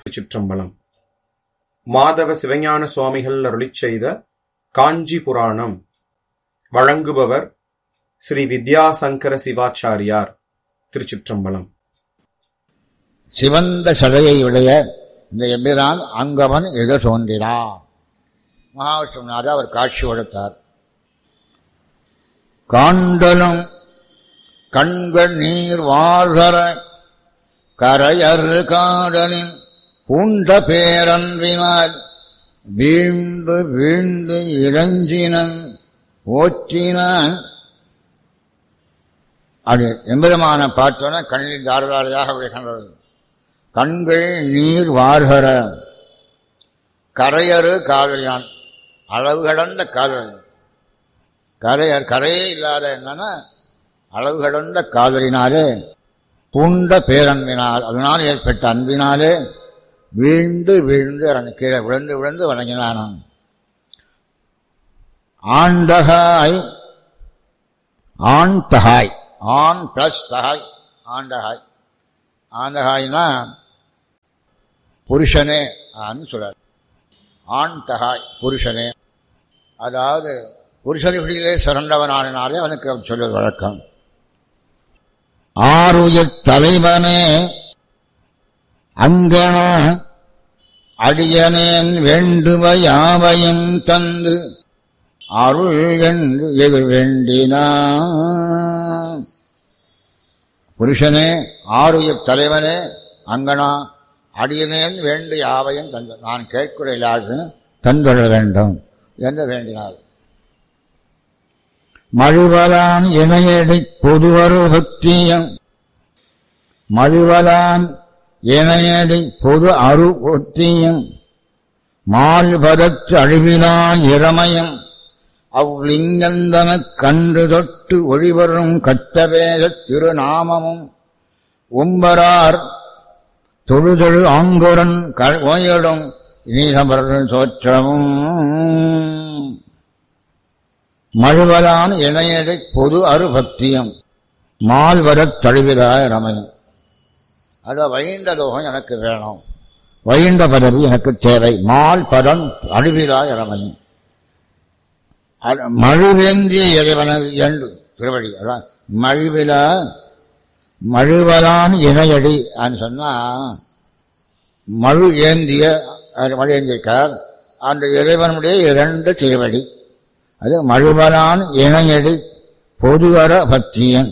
திருச்சிற்றம்பலம் மாதவ சிவஞான சுவாமிகள் அருளிச் செய்த காஞ்சி புராணம் வழங்குபவர் ஸ்ரீ வித்யாசங்கர சிவாச்சாரியார் திருச்சிற்றம்பலம் சிவந்த சடையை உடைய இந்த எம்பிரான் அங்கவன் எதிர் தோன்றினார் மகாவிஷ்ணுநாத அவர் காட்சி கொடுத்தார் காண்டலும் கண்கள் நீர் வாழ்தர கரையர் காடலின் பூண்ட பேரன்பினால் வீழ்ந்து வீழ்ந்து இறஞ்சினன் ஓற்றினான் அது எம்பெருமான பார்த்தோன்னா கண்ணில் தாரதாரையாக விழுகின்றது கண்கள் நீர் வார்கர கரையறு காதலியான் அளவு கடந்த காதல் கரையர் கரையே இல்லாத என்னன்னா அளவு கடந்த காதலினாலே பூண்ட பேரன்பினால் அதனால் ஏற்பட்ட அன்பினாலே வீழ்ந்து வீழ்ந்து இறங்கி கீழே விழுந்து விழுந்து வணங்கினானான் ஆண்டகாய் ஆண் தகாய் ஆண் பிளஸ் தகாய் ஆண்டகாய் ஆண்டகாய்னா புருஷனே ஆன்னு சொல்றார் ஆண் தகாய் புருஷனே அதாவது புருஷனிகளிலே சிறந்தவனானாலே அவனுக்கு அவர் சொல்வது வழக்கம் ஆறுயிர் தலைவனே அங்கன அடியனேன் வேண்டுவ யாவையும் தந்து அருள் என்று எதிர் வேண்டினான் புருஷனே ஆறுயிர் தலைவனே அங்கனா அடியனேன் வேண்டு யாவையும் தந்த நான் கேட்குறையிலாக தந்துள்ள வேண்டும் என்று வேண்டினார் மழுவலான் இணையடி பொதுவரு பக்தியம் மழுவலான் இணையடி பொது அரு ஒத்தியம் மால்பதற்று அழிவிலா இறமயம் அவ்லிங்கந்தனக் கன்று தொட்டு ஒளிவரும் கத்தவேத திருநாமமும் உம்பரார் தொழுதொழு ஆங்குரன் ஓயடும் நீசமர்கள் தோற்றமும் மழுவலான் இணையடை பொது அருபக்தியம் மால்வரத் தழுவிலாய ரமயம் அத வைண்ட லோகம் எனக்கு வேணும் வைண்ட பதவி எனக்கு தேவை மால் பதம் அழுவிலாய ரமயம் மழுவேந்திய இறைவனது என்று திருவடி அதான் மழுவில மழுவலான் இணையடி சொன்னா மழு ஏந்திய மழு ஏந்திருக்கார் அந்த இறைவனுடைய இரண்டு திருவடி அது மழுவலான் இணையடி பொதுவர பக்தியன்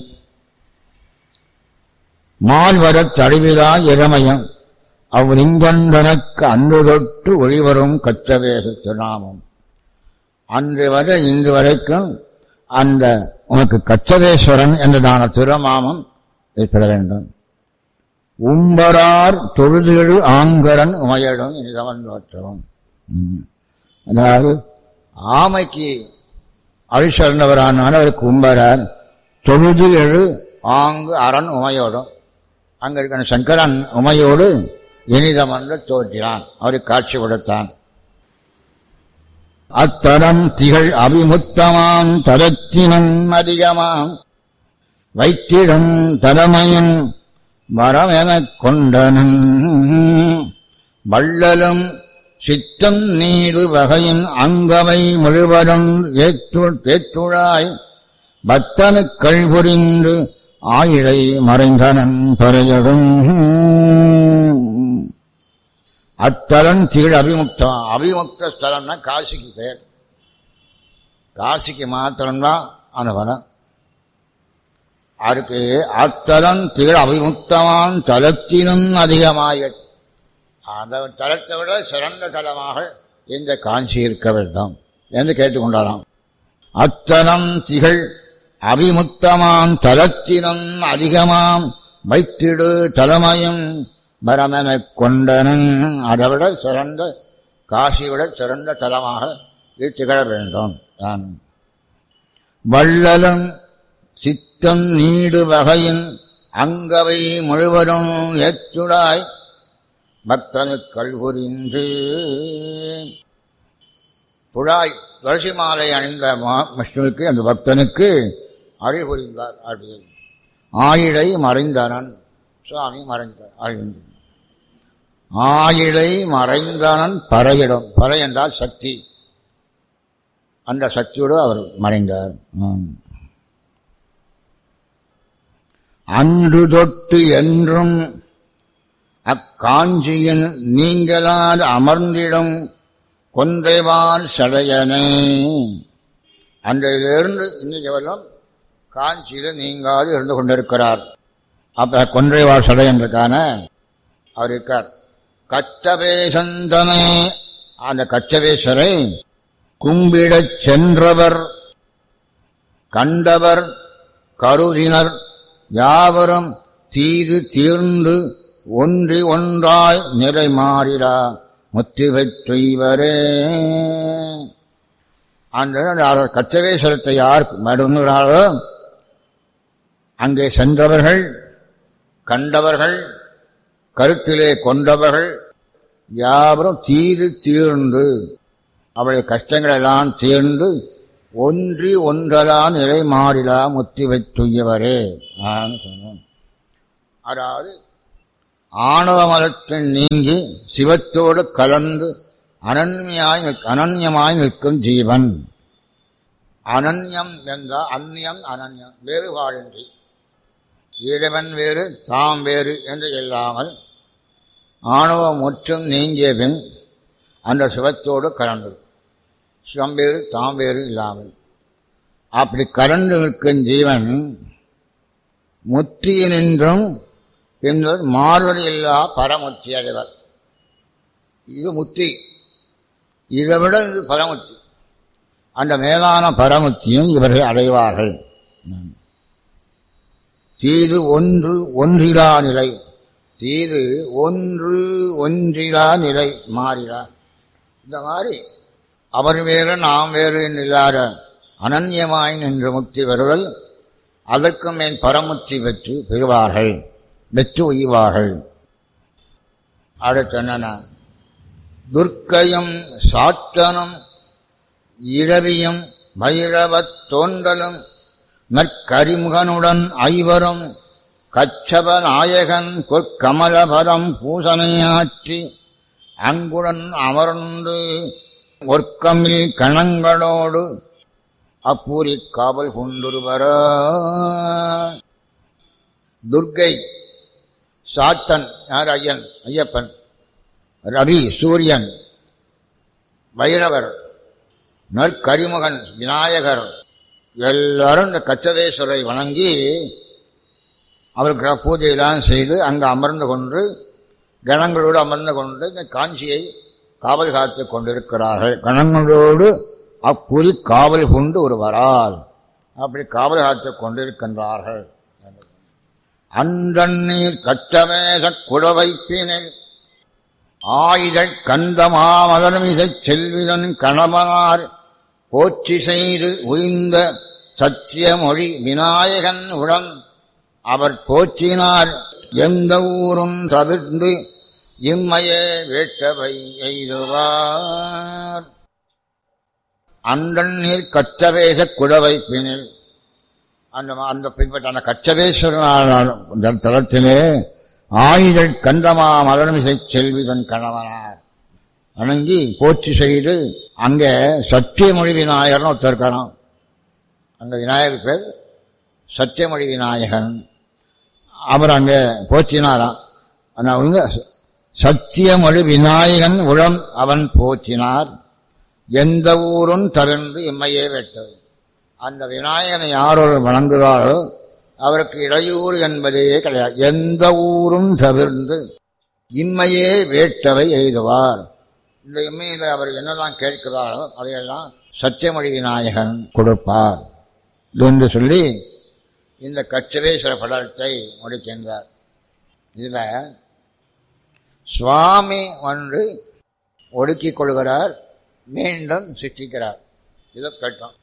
மால்வரத் தழுவிலா இளமயம் அவ்லிங்கந்தனக்கு அன்று தொட்டு ஒளிவரும் கச்சவேச திருநாமம் அன்று வரை இன்று வரைக்கும் அந்த உனக்கு கச்சதேஸ்வரன் என்றதான திருமாமம் ஏற்பட வேண்டும் உம்பரார் தொழுதெழு ஆங்கரன் உமையிடம் இனிதவன் தோற்றவும் அதாவது ஆமைக்கு அழிசர்ந்தவரானான் அவருக்கு உம்பரார் தொழுது எழு ஆங்கு அரண் உமையோடும் அங்க இருக்கிற சங்கரன் உமையோடு இனிதமன்று தோற்றினான் அவருக்கு காட்சி கொடுத்தான் அத்தரம் திகழ் அபிமுத்தமாம் தரத்தினம் அதிகமாம் வைத்திடம் தலைமையன் வரமெனக் கொண்டனன் வள்ளலும் சித்தம் நீடு வகையின் அங்கவை முழுவதும் ஏற்றுழாய் பத்தனுக்கள் புரிந்து ஆயிழை மறைந்தனன் பறையடும் அத்தலன் தீழ் அபிமுக்தம் அபிமுக்த ஸ்தலம்னா காசிக்கு பேர் காசிக்கு மாத்திரம்தான் அனுபவம் அதுக்கு அத்தலன் தீழ் அபிமுக்தமான் தலத்தினும் அதிகமாக அந்த தலத்தை விட சிறந்த தலமாக இந்த காஞ்சி இருக்க வேண்டும் என்று கேட்டுக்கொண்டாராம் அத்தலம் திகழ் அபிமுக்தமாம் தலத்தினும் அதிகமாம் வைத்திடு தலைமையும் பரமனைக் கொண்டனன் அதை விட சிறந்த காசி விட சிறந்த தலமாக இது திகழ வேண்டும் தான் வள்ளலும் சித்தம் நீடு வகையின் அங்கவை முழுவதும் ஏற்றுடாய் பக்தனுக்கள் புரிந்து புழாய் துளசி மாலை அணிந்த விஷ்ணுவுக்கு அந்த பக்தனுக்கு அழி புரிந்தார் அப்படின்னு ஆயிழை மறைந்தனன் சுவாமி மறைந்தார் அழிந்தார் ஆயிலை மறைந்தனன் பறையிடும் பறை என்றால் சக்தி அந்த சக்தியோடு அவர் மறைந்தார் ம். அன்று தொட்டு என்றும் அக்காஞ்சியின் நீங்களால் அமர்ந்திடும் கொன்றைவால் சடையனே அன்றையிலிருந்து இன்னைக்கு வரலாம் காஞ்சியில் நீங்காது இருந்து கொண்டிருக்கிறார் அப்ப கொன்றைவாள் சடையன்றிருக்கான அவர் இருக்கார் கச்சவேசந்தனே அந்த கச்சவேசரை கும்பிடச் சென்றவர் கண்டவர் கருதினர் யாவரும் தீது தீர்ந்து ஒன்றி ஒன்றாய் நிறை மாறிடா முத்தி பெற்றுவரே அந்த கச்சவேஸ்வரத்தை யார் மடுங்கிறாரோ அங்கே சென்றவர்கள் கண்டவர்கள் கருத்திலே கொண்டவர்கள் யாவரும் தீது தீர்ந்து அவளுடைய கஷ்டங்கள் எல்லாம் தீர்ந்து ஒன்றி ஒன்றலாம் நிலை மாறிலா முத்தி வைத்துயவரே சொன்னோம் அதாவது ஆணவ மலத்தில் நீங்கி சிவத்தோடு கலந்து அனன்யாய் நிற்க- அனன்யமாய் நிற்கும் ஜீவன் அனன்யம் என்றால் அந்நியம் அனன்யம் வேறுபாடின்றி இறைவன் வேறு தாம் வேறு என்று இல்லாமல் ஆணவம் முற்றும் நீங்கிய பின் அந்த சிவத்தோடு கலந்தது சிவம் வேறு தாம் வேறு இல்லாமல் அப்படி கலந்து நிற்கும் ஜீவன் முத்தியினின்றும் பின்னர் மாறுதல் இல்லா பரமுத்தி அடைவர் இது முத்தி இதை விட இது பரமுத்தி அந்த மேலான பரமுத்தியும் இவர்கள் அடைவார்கள் தீது ஒன்று ஒன்றிலா நிலை தீது ஒன்று ஒன்றிலா நிலை மாறிலா இந்த மாதிரி அவர் வேறு நாம் வேறு இல்லாத அனன்யமாய் நின்று முக்தி பெறுதல் அதற்கு மேல் பரமுத்தி பெற்று பெறுவார்கள் பெற்று உய்வார்கள் அடுத்து என்னென்ன துர்க்கையும் சாத்தனும் இரவியும் பைரவத் தோன்றலும் நற்கரிமுகனுடன் ஐவரும் கச்சப நாயகன் பொற்கமலபரம் பூசனையாற்றி அங்குடன் அமர்ந்து ஒர்க்கமில் கணங்களோடு அப்பூரி காவல் கொண்டுருவர துர்கை சாத்தன் யார் ஐயன் ஐயப்பன் ரவி சூரியன் பைரவர் நற்கரிமுகன் விநாயகர் எல்லாரும் இந்த கச்சதேஸ்வரை வணங்கி அவருக்கு பூஜையெல்லாம் செய்து அங்கு அமர்ந்து கொண்டு கணங்களோடு அமர்ந்து கொண்டு இந்த காஞ்சியை காவல் காத்துக் கொண்டிருக்கிறார்கள் கணங்களோடு அப்புரி காவல் கொண்டு ஒருவரால் அப்படி காவல் காத்துக் கொண்டிருக்கின்றார்கள் அந்தண்ணீர் கச்சமேச குடவைப்பினில் ஆயுதக் கந்தமாமதனமிசைச் செல்விதன் கணவனார் போற்றி செய்து உய்ந்த சத்தியமொழி விநாயகன் உடன் அவர் போற்றினார் எந்த ஊரும் தவிர்ந்து இம்மையே வேட்டவை எய்துவார் அந்தண்ணீர் கச்சவேச குடவைப்பினில் அந்த அந்த பின்பற்ற அந்த கச்சவேஸ்வரனான தலத்திலே ஆயுதல் கந்தமா மலர்மிசை செல்விதன் கணவனார் வணங்கி போற்றி செய்து அங்கே சத்தியமொழி விநாயகர்னு ஒருத்தர் இருக்காராம் அந்த விநாயகர் பேர் சத்தியமொழி விநாயகன் அவர் அங்கே போற்றினாராம் ஆனா அவங்க சத்தியமொழி விநாயகன் உளம் அவன் போற்றினார் எந்த ஊரும் தவிர்ந்து இம்மையே வெட்டது அந்த விநாயகனை யாரோடு வணங்குகிறாரோ அவருக்கு இடையூறு என்பதே கிடையாது எந்த ஊரும் தவிர்ந்து இம்மையே வேட்டவை எய்துவார் இந்த இம்மையில் அவர் என்னெல்லாம் கேட்கிறாரோ அதையெல்லாம் சத்தியமொழி விநாயகன் கொடுப்பார் என்று சொல்லி இந்த கச்சவேஸ்வர படத்தை முடிக்கின்றார் இதுல சுவாமி ஒன்று ஒடுக்கிக் கொள்கிறார் மீண்டும் சிருஷ்டிக்கிறார் இதை கேட்டோம்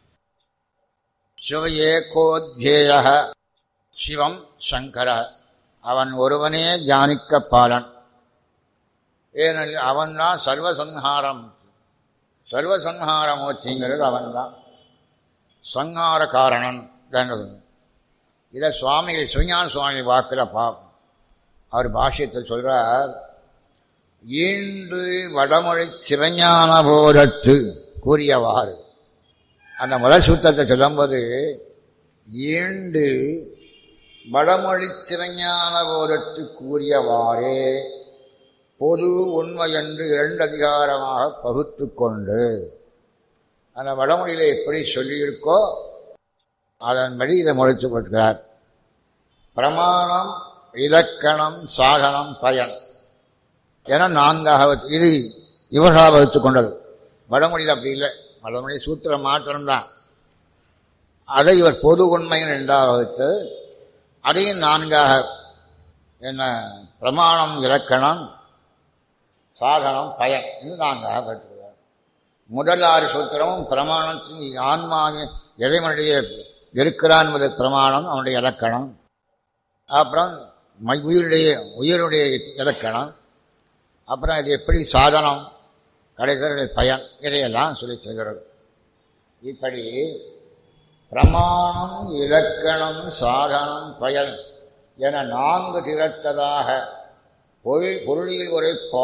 சிவஏகோத்யேய சிவம் சங்கர அவன் ஒருவனே தியானிக்க பாலன் ஏனெனில் அவன் தான் சர்வசம்ஹாரம் சர்வசம்ஹாரமூர்த்திங்கிறது அவன் தான் சங்கார காரணன் என்றது இதை சுவாமிகள் சிவஞான சுவாமி வாக்கில் பார்ப்போம் அவர் பாஷ்யத்தில் சொல்றார் ஈண்டு வடமொழி சிவஞான போதத்து கூறியவாறு அந்த முதல் சூத்திரத்தை சொல்லும்போது ஈண்டு வடமொழி சிவஞான போதத்து கூறியவாறே பொது உண்மை என்று இரண்டு அதிகாரமாக பகுத்து கொண்டு அந்த வடமொழியில எப்படி சொல்லியிருக்கோ அதன்படி இதை முளைச்சு கொடுக்கிறார் பிரமாணம் இலக்கணம் சாதனம் பயன் என நான்காக வச்சு- இது இவர்களாக வகுத்து கொண்டது வடமொழியில் அப்படி இல்லை வடமொழி சூத்திரம் மாத்திரம்தான் அதை இவர் பொது உண்மையின் ரெண்டாக வகுத்து அதையும் நான்காக என்ன பிரமாணம் இலக்கணம் சாதனம் பயன் இது நான்காக பெற்றுள்ளார் முதல் ஆறு சூத்திரமும் பிரமாணத்தின் ஆன்மாவின் இறைவனுடைய இருக்கிறான் என்பது பிரமாணம் அவனுடைய இலக்கணம் அப்புறம் மை- உயிருடைய உயிருடைய இலக்கணம் அப்புறம் இது எப்படி சாதனம் கடைசியுடைய பயன் இதையெல்லாம் சொல்லி சொல்கிறது இப்படி பிரமாணம் இலக்கணம் சாதனம் பயன் என நான்கு திறத்ததாக பொருள் பொருளில் ஒரு